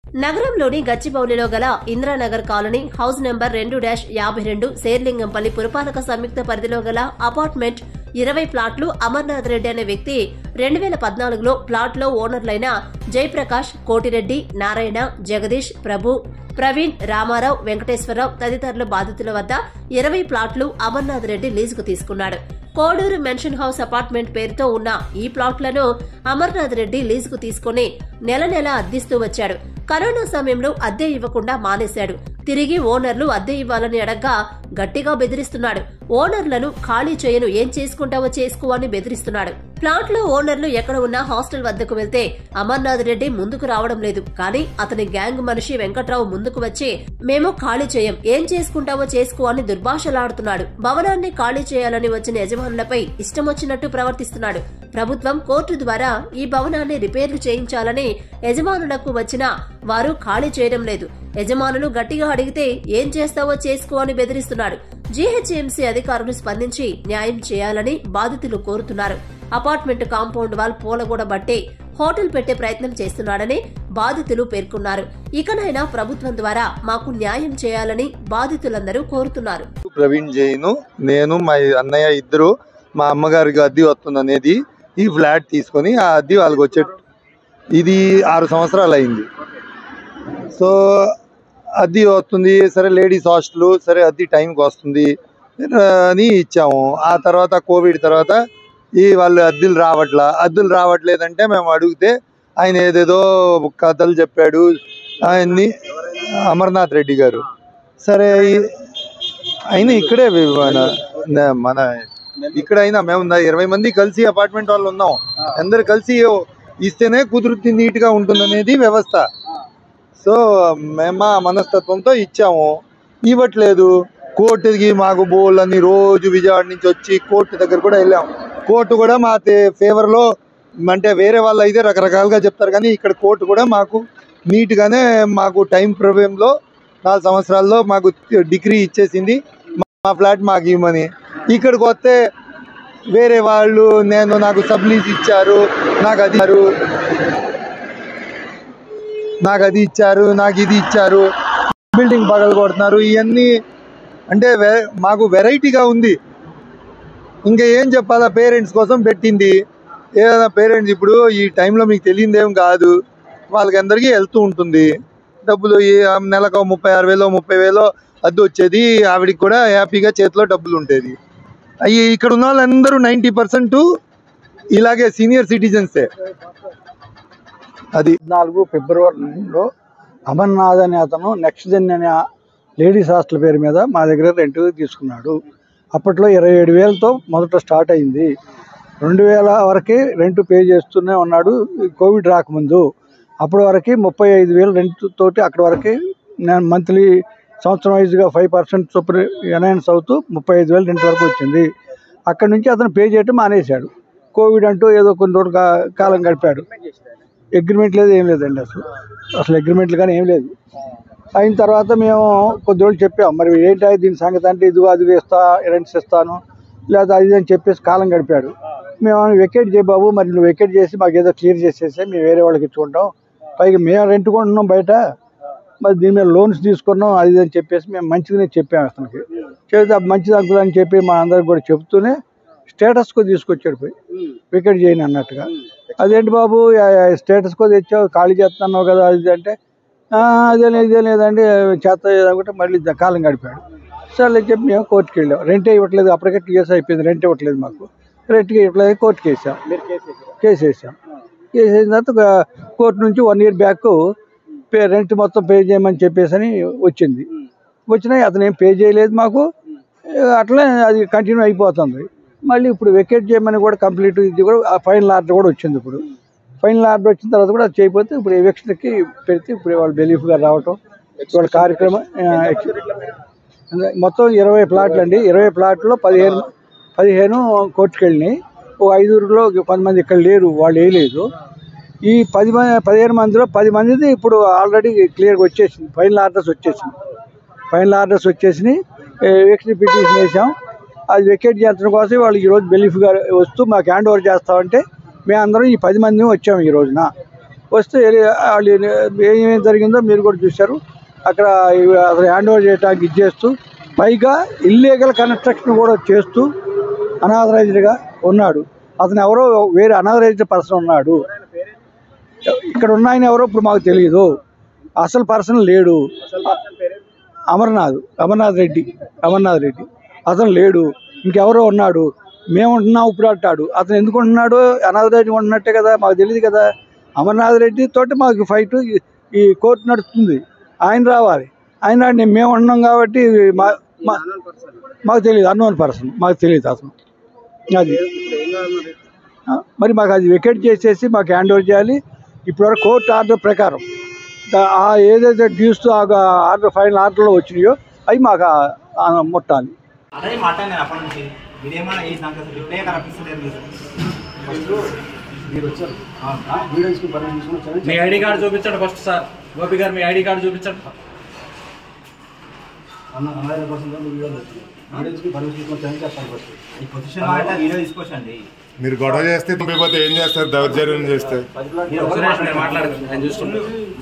నగరంలోని గచ్చిబౌలిలో గల ఇంద్రానగర్ కాలనీ హౌస్ నెంబర్ రెండు డాష్ యాభై రెండు శేర్లింగంపల్లి పురపాలక సంయుక్త పరిధిలో గల అపార్ట్మెంట్ ఇరవై ప్లాట్లు అమర్నాథ్ రెడ్డి అనే వ్యక్తి రెండు వేల పద్నాలుగులో ప్లాట్లో ఓనర్లైన జయప్రకాష్ కోటిరెడ్డి నారాయణ జగదీష్ ప్రభు ప్రవీణ్ రామారావు వెంకటేశ్వరరావు తదితరుల బాధితుల వద్ద ఇరవై ప్లాట్లు అమర్నాథ్ రెడ్డి లీజుకు తీసుకున్నాడు కోడూరు మెన్షన్ హౌస్ అపార్ట్మెంట్ పేరుతో ఉన్న ఈ ప్లాట్లను అమర్నాథ్ రెడ్డి లీజుకు తీసుకుని నెల నెల అద్దిస్తూ వచ్చాడు కరోనా సమయంలో అద్దె ఇవ్వకుండా మానేశాడు తిరిగి ఓనర్లు అద్దె ఇవ్వాలని అడగ్గా గట్టిగా బెదిరిస్తున్నాడు ఓనర్లను ఖాళీ చేయను ఏం చేసుకుంటావో చేసుకో అని బెదిరిస్తున్నాడు ప్లాట్ లో ఓనర్లు ఎక్కడ ఉన్నా హాస్టల్ వద్దకు వెళ్తే అమర్నాథ్ రెడ్డి ముందుకు రావడం లేదు కానీ అతని గ్యాంగ్ మనిషి వెంకట్రావు ముందుకు వచ్చి మేము ఖాళీ చేయం ఏం చేసుకుంటావో చేసుకో అని దుర్భాషలాడుతున్నాడు భవనాన్ని ఖాళీ చేయాలని వచ్చిన యజమానులపై ఇష్టం వచ్చినట్టు ప్రవర్తిస్తున్నాడు ప్రభుత్వం కోర్టు ద్వారా ఈ భవనాన్ని రిపేర్లు చేయించాలని యజమానులకు వచ్చినా వారు ఖాళీ చేయడం లేదు యజమానులు గట్టిగా అడిగితే ఏం చేస్తావో చేసుకో అని బెదిరిస్తున్నాడు జీహెచ్ఎంసీ అధికారులు స్పందించి న్యాయం చేయాలని బాధితులు కోరుతున్నారు అపార్ట్మెంట్ కాంపౌండ్ వాల్ పూలగూడబట్టి హోటల్ పెట్టే ప్రయత్నం చేస్తున్నాడని బాధితులు పేర్కొన్నారు ఇకనైనా ప్రభుత్వం ద్వారా మాకు న్యాయం చేయాలని బాధితులందరూ కోరుతున్నారు ప్రవీణ్ జైన్ నేను మా అన్నయ్య ఇద్దరు మా అమ్మగారికి అద్దె వస్తుంది అనేది ఈ ఫ్లాట్ తీసుకొని ఆ అద్దె వాళ్ళకి వచ్చే ఇది ఆరు సంవత్సరాలు అయింది సో అద్దె వస్తుంది సరే లేడీస్ హాస్టల్ సరే అద్దె టైంకి వస్తుంది అని ఇచ్చాము ఆ తర్వాత కోవిడ్ తర్వాత ఈ వాళ్ళు అద్దెలు రావట్లా అద్దెలు రావట్లేదంటే మేము అడిగితే ఆయన ఏదేదో కథలు చెప్పాడు ఆయన్ని అమర్నాథ్ రెడ్డి గారు సరే ఈ- అయినా ఇక్కడే వి- మన న- మన ఇక్కడ అయినా మేము ఉన్న ఇరవై మంది కలిసి అపార్ట్మెంట్ వాళ్ళు ఉన్నాం అందరు కలిసి ఇస్తేనే కుదురుతుంది నీట్ గా ఉంటుంది అనేది వ్యవస్థ సో మేము మా మనస్తత్వంతో ఇచ్చాము ఇవ్వట్లేదు కోర్టుకి మాకు బోల్ అని రోజు విజయవాడ నుంచి వచ్చి కోర్టు దగ్గర కూడా వెళ్ళాం కోర్టు కూడా మా ఫేవర్ లో అంటే వేరే వాళ్ళు అయితే రకరకాలుగా చెప్తారు కానీ ఇక్కడ కోర్టు కూడా మాకు నీట్ గానే మాకు టైం లో నాలుగు సంవత్సరాల్లో మాకు డిగ్రీ ఇచ్చేసింది మా ఫ్లాట్ మాకు ఇవ్వమని ఇక్కడికి వస్తే వేరే వాళ్ళు నేను నాకు సబ్లీజ్ ఇచ్చారు నాకు అది ఇచ్చారు నాకు అది ఇచ్చారు నాకు ఇది ఇచ్చారు బిల్డింగ్ పగలు కొడుతున్నారు ఇవన్నీ అంటే వె- మాకు వెరైటీగా ఉంది ఇంకా ఏం చెప్పాలా పేరెంట్స్ కోసం పెట్టింది ఏదైనా పేరెంట్స్ ఇప్పుడు ఈ టైంలో మీకు తెలియదేం కాదు వాళ్ళకి అందరికీ వెళ్తూ ఉంటుంది డబ్బులు ఈ నెలకు ముప్పై ఆరు వేలో ముప్పై వేలో అద్దె వచ్చేది ఆవిడికి కూడా హ్యాపీగా చేతిలో డబ్బులు ఉండేది అవి ఇక్కడ ఉన్న వాళ్ళందరూ నైంటీ పర్సెంట్ ఇలాగే సీనియర్ సిటిజన్సే అది నాలుగు ఫిబ్రవరిలో అమర్నాథ్ అనే అతను నెక్స్ట్ జెన్ అనే లేడీస్ హాస్టల్ పేరు మీద మా దగ్గర రెంట్ తీసుకున్నాడు అప్పట్లో ఇరవై ఏడు వేలతో మొదట స్టార్ట్ అయింది రెండు వేల వరకే రెంట్ పే చేస్తూనే ఉన్నాడు ఈ కోవిడ్ రాకముందు అప్పటి వరకు ముప్పై ఐదు వేలు రెంట్ తోటి అక్కడి వరకు నేను మంత్లీ సంవత్సరం వైజ్గా ఫైవ్ పర్సెంట్ చొప్పున ఎనౌన్స్ అవుతూ ముప్పై ఐదు వేలు రెంట్ వరకు వచ్చింది అక్కడి నుంచి అతను పే చేయటం మానేశాడు కోవిడ్ అంటూ ఏదో కొన్ని రోజులు కా- కాలం గడిపాడు అగ్రిమెంట్ లేదు ఏం లేదండి అసలు అసలు అగ్రిమెంట్లు కానీ ఏం లేదు అయిన తర్వాత మేము కొద్ది రోజులు చెప్పాం మరి ఏంటి దీని సంగతి అంటే ఇదిగో అది వేస్తా రెంట్స్ ఇస్తాను లేదా అది ఇది అని చెప్పేసి కాలం గడిపాడు మేము వెకేట్ చేయ బాబు మరి నువ్వు వెకేట్ చేసి మాకు ఏదో క్లియర్ చేసేసి మేము వేరే వాళ్ళకి ఇచ్చుకుంటాం పైగా మేము రెంట్ కొంటున్నాం బయట మరి దీని మీద లోన్స్ తీసుకున్నాం అది ఇది అని చెప్పేసి మేము మంచిగానే చెప్పాము అతనికి చెబితే "ఆ మంచిది అంకుల్ అని చెప్పి మా అందరికి కూడా చెప్తూనే స్టేటస్కో తీసుకొచ్చాడు పోయి వికెట్ చేయను అన్నట్టుగా అదేంటి బాబు స్టేటస్కో తెచ్చావు ఖాళీ చేస్తున్నావు కదా అది ఇది అంటే "ఆ, అదే లేదు ఇదే లేదండి చేత అనుకుంటే మళ్ళీ ద- కాలం గడిపాడు సరే చెప్పి మేము కోర్టుకి వెళ్ళాం రెంటే ఇవ్వట్లేదు అప్పటికే కేసు అయిపోయింది రెంట్ ఇవ్వట్లేదు మాకు రెంట్కి ఇవ్వట్లేదు కోర్టుకి వేసాం కేసు వేసాం కేసు వేసిన తర్వాత ఒక కోర్టు నుంచి one year back pay rent మొత్తం పే చేయమని చెప్పేసి అని వచ్చింది వచ్చినాయి అతను ఏం పే చేయలేదు మాకు అట్లే అది కంటిన్యూ అయిపోతుంది మళ్ళీ ఇప్పుడు వెకేట్ చేయమని కూడా కంప్లీట్ ఇది కూడా ఆ ఫైనల్ ఆర్డర్ కూడా వచ్చింది ఇప్పుడు ఫైనల్ ఆర్డర్ వచ్చిన తర్వాత కూడా అది చేయకపోతే ఇప్పుడు ఎలక్షన్కి పెడితే ఇప్పుడు వాళ్ళు బెలీఫ్గా రావటం వాళ్ళ కార్యక్రమం ఆ, అదే మొత్తం ఇరవై ప్లాట్లు అండి ఇరవై ప్లాట్లో పదిహేను పదిహేను కోర్టుకు వెళ్ళినాయి ఓ ఐదుగురిలో కొంతమంది ఇక్కడ లేరు వాళ్ళు వేయలేదు ఈ పది మంది పదిహేను మందిలో పది మందిది ఇప్పుడు ఆల్రెడీ క్లియర్గా వచ్చేసింది ఫైనల్ ఆర్డర్స్ వచ్చేసింది ఫైనల్ ఆర్డర్స్ వచ్చేసినాయి ఎక్స్ట్రీ పిటిషన్ వేసాం అది వెకేట్ చేయించడం కోసం వాళ్ళు ఈరోజు బెలిఫ్గా వస్తూ మాకు హ్యాండ్ ఓవర్ చేస్తామంటే మేము అందరం ఈ పది మంది వచ్చాము ఈ రోజున వస్తే ఏ- వాళ్ళు ఏమేమి జరిగిందో మీరు కూడా చూశారు అక్కడ ఇవి అసలు హ్యాండ్ ఓవర్ చేయడానికి ఇచ్చేస్తూ పైగా ఇల్లీగల్ కన్స్ట్రక్షన్ కూడా చేస్తూ అనాథరైజ్డ్గా ఉన్నాడు అతను ఎవరో వేరే అనాథరైజ్డ్ పర్సన్ ఉన్నాడు ఇక్కడ ఉన్న ఆయన ఎవరో ఇప్పుడు మాకు తెలియదు అసలు పర్సన్ లేడు అమర్నాథ్ అమర్నాథ్ రెడ్డి అమర్నాథ్ రెడ్డి అతను లేడు ఇంకెవరో ఉన్నాడు మేము ఉంటున్నాం ఇప్పుడు అంటాడు అతను ఎందుకు ఉంటున్నాడు అనాథ రెడ్డి ఉంటున్నట్టే కదా మాకు తెలియదు కదా అమర్నాథ్ రెడ్డి తోటి మాకు ఫైట్ ఈ కోర్టు నడుస్తుంది ఆయన రావాలి ఆయన రాండి మేము ఉన్నాం కాబట్టి మా మా- మాకు తెలియదు అన్నోన్ పర్సన్ మాకు తెలియదు అతను అది ఆ, మరి మాకు అది వెకేట్ చేసేసి మాకు హ్యాండ్ ఓవర్ చేయాలి ఇప్పటివరకు కోర్టు ఆర్డర్ ప్రకారం దా- ఆ ఏదైతే డ్యూస్ ఆర్డర్ ఫైనల్ ఆర్డర్లో వచ్చినాయో అవి మాకు ఆ- ఆ ముట్టాలి అదే మాట్లాడినాను అప్పటి నుంచి మీరేమన్నా ఈ నాకు అసలు రిప్లై కనిపిస్తలేదు మీరు మీ ఐడి కార్డు చూపించండి ఫస్ట్ సార్ గోపి గారు మీ ఐడి కార్డు చూపించండి ఈ పొజిషన్ మాట వీడియో తీసుకొచ్చండి మీరు గొడవ చేస్తే పంపిపోతే ఏం చేస్తారు దౌర్జన్యం చేస్తే మీరు ఒకసారి సురేష్ నేను మాట్లాడదు నేను చూసుకుంటాను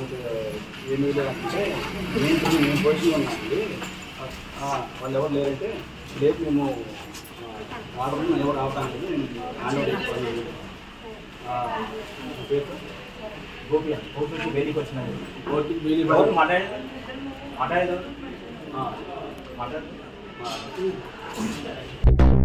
వాళ్ళు ఎవరు లేరంటే రేపు మేము ఆర్డర్ ఎవరు ఆపడానికి నేను హ్యాండ్ ఓవర్ గోపి గోపి బయటికి వచ్చినాయి కోర్టుకి బెయిల్ ఎవరు ఇవ్వాలి మాట్లాడేది మాట్లాడేది ఆ, మాట్లాడు ఆ.